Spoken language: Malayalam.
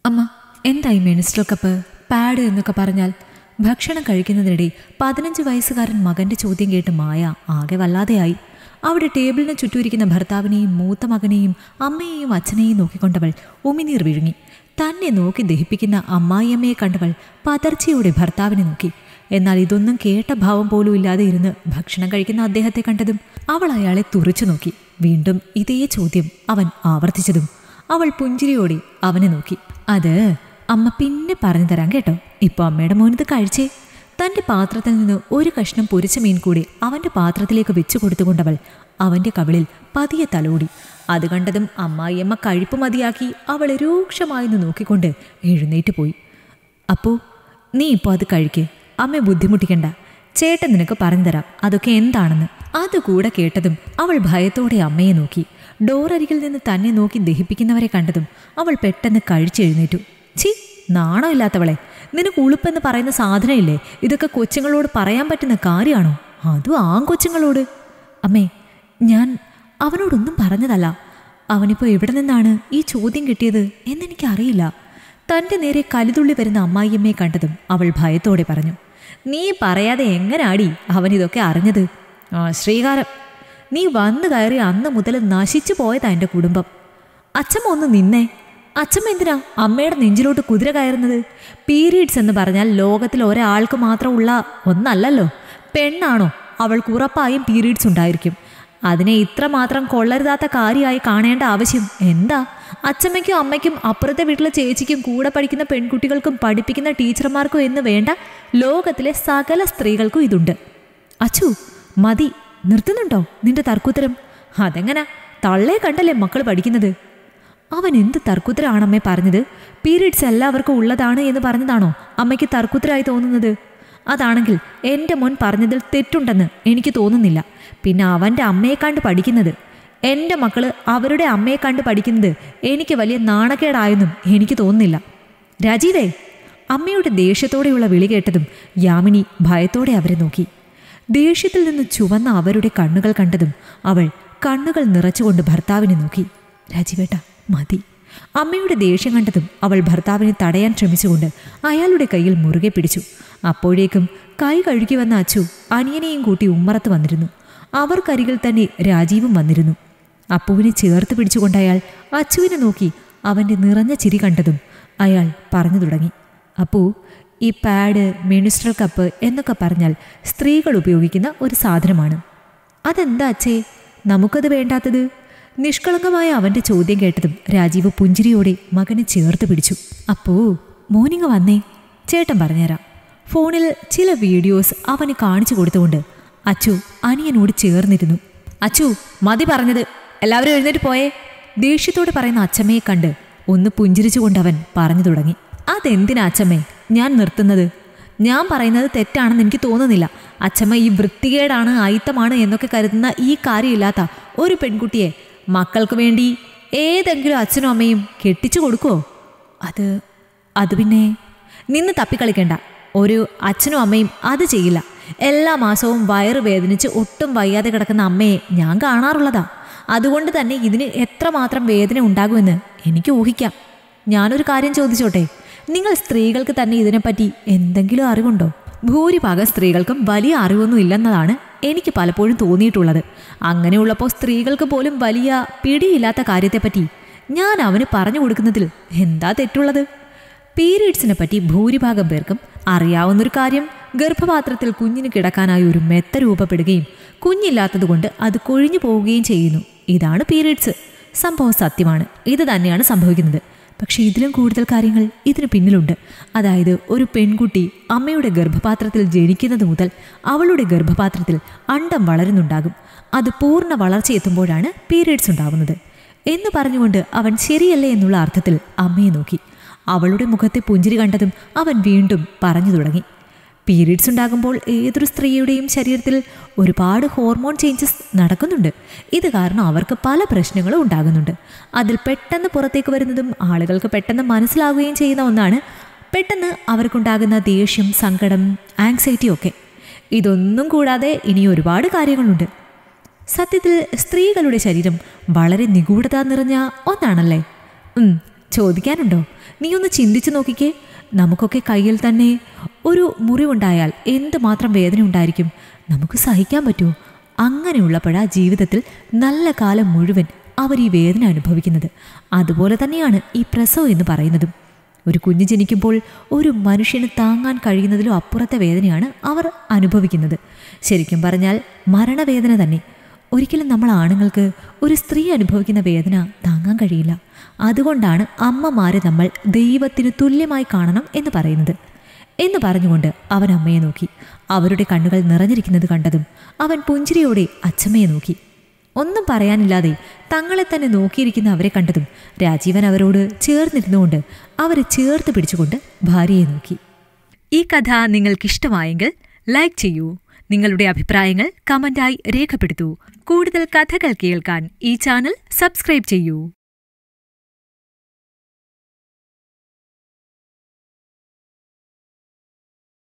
അമ്മ എന്തായി മെനിസ്ട്രൽ കപ്പ് പാഡ് എന്നൊക്കെ പറഞ്ഞാൽ ഭക്ഷണം കഴിക്കുന്നതിനിടെ പതിനഞ്ച് വയസ്സുകാരൻ മകന്റെ ചോദ്യം കേട്ട് മായ ആകെ വല്ലാതെയായി അവിടെ ടേബിളിന് ചുറ്റൂരിക്കുന്ന ഭർത്താവിനെയും മൂത്ത മകനെയും അമ്മയെയും അച്ഛനെയും നോക്കിക്കൊണ്ടവൾ ഉമിനീർ വിഴുങ്ങി തന്നെ നോക്കി ദഹിപ്പിക്കുന്ന അമ്മായിയമ്മയെ കണ്ടവൾ പതർച്ചയോടെ ഭർത്താവിനെ നോക്കി എന്നാൽ ഇതൊന്നും കേട്ട ഭാവം പോലും ഇല്ലാതെ ഇരുന്ന് ഭക്ഷണം കഴിക്കുന്ന അദ്ദേഹത്തെ കണ്ടതും അവൾ അയാളെ തുറച്ചു നോക്കി വീണ്ടും ഇതേ ചോദ്യം അവൻ ആവർത്തിച്ചതും അവൾ പുഞ്ചിരിയോടെ അവനെ നോക്കി അത് അമ്മ പിന്നെ പറഞ്ഞു തരാം കേട്ടോ ഇപ്പൊ അമ്മയുടെ മോനിത് കഴിച്ചേ തന്റെ പാത്രത്തിൽ നിന്ന് ഒരു കഷ്ണം പൊരിച്ച മീൻ കൂടി അവന്റെ പാത്രത്തിലേക്ക് വെച്ചു കൊടുത്തുകൊണ്ടവൾ അവന്റെ കവിളിൽ പതിയെ തലോടി അത് കണ്ടതും അമ്മായിയമ്മ കഴിപ്പ് മതിയാക്കി അവളെ രൂക്ഷമായെന്ന് നോക്കിക്കൊണ്ട് എഴുന്നേറ്റ് പോയി അപ്പോ നീ ഇപ്പോൾ അത് കഴിക്ക് അമ്മയെ ബുദ്ധിമുട്ടിക്കണ്ട ചേട്ടൻ നിനക്ക് പറഞ്ഞു തരാം അതൊക്കെ എന്താണെന്ന് അതുകൂടെ കേട്ടതും അവൾ ഭയത്തോടെ അമ്മയെ നോക്കി ഡോറരികിൽ നിന്ന് തന്നെ നോക്കി ദഹിപ്പിക്കുന്നവരെ കണ്ടതും അവൾ പെട്ടെന്ന് കഴിച്ചെഴുന്നേറ്റു ഛീ നാണമില്ലാത്തവളെ നിനക്ക് ഉളുപ്പെന്ന് പറയുന്ന സാധനമില്ലേ ഇതൊക്കെ കൊച്ചുങ്ങളോട് പറയാൻ പറ്റുന്ന കാര്യമാണോ അതും ആൺകൊച്ചുങ്ങളോട് അമ്മേ ഞാൻ അവനോടൊന്നും പറഞ്ഞതല്ല അവനിപ്പോൾ എവിടെ നിന്നാണ് ഈ ചോദ്യം കിട്ടിയത് എന്നെനിക്കറിയില്ല തൻ്റെ നേരെ കലിതുള്ളി വരുന്ന അമ്മായിയമ്മയെ കണ്ടതും അവൾ ഭയത്തോടെ പറഞ്ഞു നീ പറയാതെ എങ്ങനാടി അവൻ ഇതൊക്കെ അറിഞ്ഞത് ആ ശ്രീകാരം നീ വന്നു കയറി അന്ന് മുതൽ നശിച്ചു പോയതാ എൻ്റെ കുടുംബം അച്ഛമ്മ ഒന്ന് നിന്നേ അച്ഛമ്മ എന്തിനാ അമ്മയുടെ നെഞ്ചിലോട്ട് കുതിര കയറുന്നത് പീരീഡ്സ് എന്ന് പറഞ്ഞാൽ ലോകത്തിൽ ഒരാൾക്ക് മാത്രമുള്ള ഒന്നല്ലല്ലോ പെണ്ണാണോ അവൾക്ക് ഉറപ്പായും പീരീഡ്സ് ഉണ്ടായിരിക്കും അതിനെ ഇത്രമാത്രം കൊള്ളരുതാത്ത കാര്യമായി കാണേണ്ട ആവശ്യം എന്താ അച്ഛമ്മയ്ക്കും അമ്മയ്ക്കും അപ്പുറത്തെ വീട്ടിലെ ചേച്ചിക്കും കൂടെ പഠിക്കുന്ന പെൺകുട്ടികൾക്കും പഠിപ്പിക്കുന്ന ടീച്ചർമാർക്കും എന്ന് വേണ്ട ലോകത്തിലെ സകല സ്ത്രീകൾക്കും ഇതുണ്ട് അച്ചു മതി നിർത്തുന്നുണ്ടോ നിന്റെ തർക്കുത്തരം അതെങ്ങനാ തള്ളേ കണ്ടല്ലേ മക്കൾ പഠിക്കുന്നത് അവൻ എന്ത് തർക്കുത്തരാണമ്മേ പറഞ്ഞത് പീരീഡ്സ് എല്ലാവർക്കും ഉള്ളതാണ് എന്ന് പറഞ്ഞതാണോ അമ്മയ്ക്ക് തർക്കുത്തരായി തോന്നുന്നത് അതാണെങ്കിൽ എൻ്റെ മോൻ പറഞ്ഞതിൽ തെറ്റുണ്ടെന്ന് എനിക്ക് തോന്നുന്നില്ല പിന്നെ അവൻ്റെ അമ്മയെ കണ്ട് പഠിക്കുന്നത് എൻ്റെ മക്കള് അവരുടെ അമ്മയെ കണ്ട് പഠിക്കുന്നത് എനിക്ക് വലിയ നാണക്കേടായെന്നും എനിക്ക് തോന്നുന്നില്ല രാജീവേ അമ്മയുടെ ദേഷ്യത്തോടെയുള്ള വിളി കേട്ടതും യാമിനി ഭയത്തോടെ അവരെ നോക്കി ദേഷ്യത്തിൽ നിന്ന് ചുവന്ന അവരുടെ കണ്ണുകൾ കണ്ടതും അവൾ കണ്ണുകൾ നിറച്ചുകൊണ്ട് ഭർത്താവിനെ നോക്കി രാജീവേട്ട മതി അമ്മയുടെ ദേഷ്യം കണ്ടതും അവൾ ഭർത്താവിനെ തടയാൻ ശ്രമിച്ചുകൊണ്ട് അയാളുടെ കയ്യിൽ മുറുകെ പിടിച്ചു അപ്പോഴേക്കും കൈ കഴുകി വന്ന അച്ചു അനിയനെയും കൂട്ടി ഉമ്മറത്ത് വന്നിരുന്നു അവർക്കരികിൽ തന്നെ രാജീവും വന്നിരുന്നു അപ്പുവിനെ ചേർത്ത് പിടിച്ചുകൊണ്ട് അയാൾ അച്ചുവിനെ നോക്കി അവൻ്റെ നിറഞ്ഞ ചിരി കണ്ടതും അയാൾ പറഞ്ഞു തുടങ്ങി അപ്പു ഈ പാഡ് മെനിസ്ട്രൽ കപ്പ് എന്നൊക്കെ പറഞ്ഞാൽ സ്ത്രീകൾ ഉപയോഗിക്കുന്ന ഒരു സാധനമാണ് അതെന്താ അച്ഛേ നമുക്കത് വേണ്ടാത്തത് നിഷ്കളങ്കമായ അവന്റെ ചോദ്യം കേട്ടതും രാജീവ് പുഞ്ചിരിയോടെ മകനെ ചേർത്ത് പിടിച്ചു അപ്പോ മോനിങ് വന്നേ ചേട്ടൻ പറഞ്ഞുതരാം ഫോണിൽ ചില വീഡിയോസ് അവന് കാണിച്ചു കൊടുത്തുകൊണ്ട് അച്ചു അനിയനോട് ചേർന്നിരുന്നു അച്ചു മതി പറഞ്ഞത് എല്ലാവരും എഴുന്നേറ്റ് പോയേ ദേഷ്യത്തോടെ പറയുന്ന അച്ചമ്മയെ കണ്ട് ഒന്ന് പുഞ്ചിരിച്ചുകൊണ്ട് അവൻ പറഞ്ഞു തുടങ്ങി അതെന്തിനാ അച്ചമ്മേ ഞാൻ നിർത്തുന്നത് ഞാൻ പറയുന്നത് തെറ്റാണെന്ന് എനിക്ക് തോന്നുന്നില്ല അച്ചമ്മ ഈ വൃത്തികേടാണ് അയിത്തമാണ് എന്നൊക്കെ കരുതുന്ന ഈ കാര്യമില്ലാത്ത ഒരു പെൺകുട്ടിയെ മക്കൾക്ക് വേണ്ടി ഏതെങ്കിലും അച്ഛനും അമ്മയും കെട്ടിച്ചു കൊടുക്കുമോ അത് അത് പിന്നെ നിന്ന് തപ്പിക്കളിക്കണ്ട ഒരു അച്ഛനും അമ്മയും അത് ചെയ്യില്ല എല്ലാ മാസവും വയറ് വേദനിച്ച് ഒട്ടും വയ്യാതെ കിടക്കുന്ന അമ്മയെ ഞാൻ കാണാറുള്ളതാ അതുകൊണ്ട് തന്നെ ഇതിന് എത്രമാത്രം വേദന ഉണ്ടാകുമെന്ന് എനിക്ക് ഊഹിക്കാം ഞാനൊരു കാര്യം ചോദിച്ചോട്ടെ നിങ്ങൾ സ്ത്രീകൾക്ക് തന്നെ ഇതിനെപ്പറ്റി എന്തെങ്കിലും അറിവുണ്ടോ ഭൂരിഭാഗം സ്ത്രീകൾക്കും വലിയ അറിവൊന്നും ഇല്ലെന്നതാണ് എനിക്ക് പലപ്പോഴും തോന്നിയിട്ടുള്ളത് അങ്ങനെയുള്ളപ്പോൾ സ്ത്രീകൾക്ക് പോലും വലിയ പിടിയില്ലാത്ത കാര്യത്തെപ്പറ്റി ഞാൻ അവന് പറഞ്ഞു കൊടുക്കുന്നതിൽ എന്താ തെറ്റുള്ളത് പീരീഡ്സിനെ പറ്റി ഭൂരിഭാഗം പേർക്കും അറിയാവുന്നൊരു കാര്യം ഗർഭപാത്രത്തിൽ കുഞ്ഞിന് കിടക്കാനായി ഒരു മെത്ത രൂപപ്പെടുകയും കുഞ്ഞില്ലാത്തതുകൊണ്ട് അത് കൊഴിഞ്ഞു പോവുകയും ചെയ്യുന്നു ഇതാണ് പീരീഡ്സ് സംഭവം സത്യമാണ് ഇത് തന്നെയാണ് സംഭവിക്കുന്നത് പക്ഷേ ഇതിലും കൂടുതൽ കാര്യങ്ങൾ ഇതിന് പിന്നിലുണ്ട് അതായത് ഒരു പെൺകുട്ടി അമ്മയുടെ ഗർഭപാത്രത്തിൽ ജനിക്കുന്നത് മുതൽ അവളുടെ ഗർഭപാത്രത്തിൽ അണ്ടം വളരുന്നുണ്ടാകും അത് പൂർണ്ണ വളർച്ചയെത്തുമ്പോഴാണ് പീരീഡ്സ് ഉണ്ടാവുന്നത് എന്ന് പറഞ്ഞുകൊണ്ട് അവൻ ശരിയല്ലേ എന്നുള്ള അർത്ഥത്തിൽ അമ്മയെ നോക്കി അവളുടെ മുഖത്തെ പുഞ്ചിരി കണ്ടതും അവൻ വീണ്ടും പറഞ്ഞു തുടങ്ങി പീരീഡ്സ് ഉണ്ടാകുമ്പോൾ ഏതൊരു സ്ത്രീയുടെയും ശരീരത്തിൽ ഒരുപാട് ഹോർമോൺ ചേഞ്ചസ് നടക്കുന്നുണ്ട് ഇത് കാരണം അവർക്ക് പല പ്രശ്നങ്ങളും ഉണ്ടാകുന്നുണ്ട് അതിൽ പെട്ടെന്ന് പുറത്തേക്ക് വരുന്നതും ആളുകൾക്ക് പെട്ടെന്ന് മനസ്സിലാവുകയും ചെയ്യുന്ന ഒന്നാണ് പെട്ടെന്ന് അവർക്കുണ്ടാകുന്ന ദേഷ്യം സങ്കടം ആങ്സൈറ്റി ഒക്കെ ഇതൊന്നും കൂടാതെ ഇനി ഒരുപാട് കാര്യങ്ങളുണ്ട് സത്യത്തിൽ സ്ത്രീകളുടെ ശരീരം വളരെ നിഗൂഢത നിറഞ്ഞ ഒന്നാണല്ലേ ഉം, ചോദിക്കാനുണ്ടോ നീ ഒന്ന് ചിന്തിച്ചു നോക്കിക്കേ നമുക്കൊക്കെ കയ്യിൽ തന്നെ ഒരു മുറിവുണ്ടായാൽ എന്തുമാത്രം വേദന ഉണ്ടായിരിക്കും നമുക്ക് സഹിക്കാൻ പറ്റുമോ അങ്ങനെയുള്ളപ്പോഴാ ജീവിതത്തിൽ നല്ല കാലം മുഴുവൻ അവർ ഈ വേദന അനുഭവിക്കുന്നത് അതുപോലെ തന്നെയാണ് ഈ പ്രസവം എന്ന് പറയുന്നതും ഒരു കുഞ്ഞ് ജനിക്കുമ്പോൾ ഒരു മനുഷ്യന് താങ്ങാൻ കഴിയുന്നതിലും അപ്പുറത്തെ വേദനയാണ് അവർ അനുഭവിക്കുന്നത് ശരിക്കും പറഞ്ഞാൽ മരണവേദന തന്നെ ഒരിക്കലും നമ്മൾ ആണുങ്ങൾക്ക് ഒരു സ്ത്രീ അനുഭവിക്കുന്ന വേദന താങ്ങാൻ കഴിയില്ല അതുകൊണ്ടാണ് അമ്മമാരെ നമ്മൾ ദൈവത്തിന് തുല്യമായി കാണണം എന്ന് പറയുന്നത് എന്ന് പറഞ്ഞുകൊണ്ട് അവൻ അമ്മയെ നോക്കി അവരുടെ കണ്ണുകൾ നിറഞ്ഞിരിക്കുന്നത് കണ്ടതും അവൻ പുഞ്ചിരിയോടെ അച്ഛമ്മയെ നോക്കി ഒന്നും പറയാനില്ലാതെ തങ്ങളെ തന്നെ നോക്കിയിരിക്കുന്ന അവരെ കണ്ടതും രാജീവൻ അവരോട് ചേർന്നിരുന്നുകൊണ്ട് അവരെ ചേർത്ത് പിടിച്ചുകൊണ്ട് ഭാര്യയെ നോക്കി ഈ കഥ നിങ്ങൾക്കിഷ്ടമായെങ്കിൽ ലൈക്ക് ചെയ്യൂ നിങ്ങളുടെ അഭിപ്രായങ്ങൾ കമന്റായി രേഖപ്പെടുത്തൂ കൂടുതൽ കഥകൾ കേൾക്കാൻ ഈ ചാനൽ സബ്സ്ക്രൈബ് ചെയ്യൂ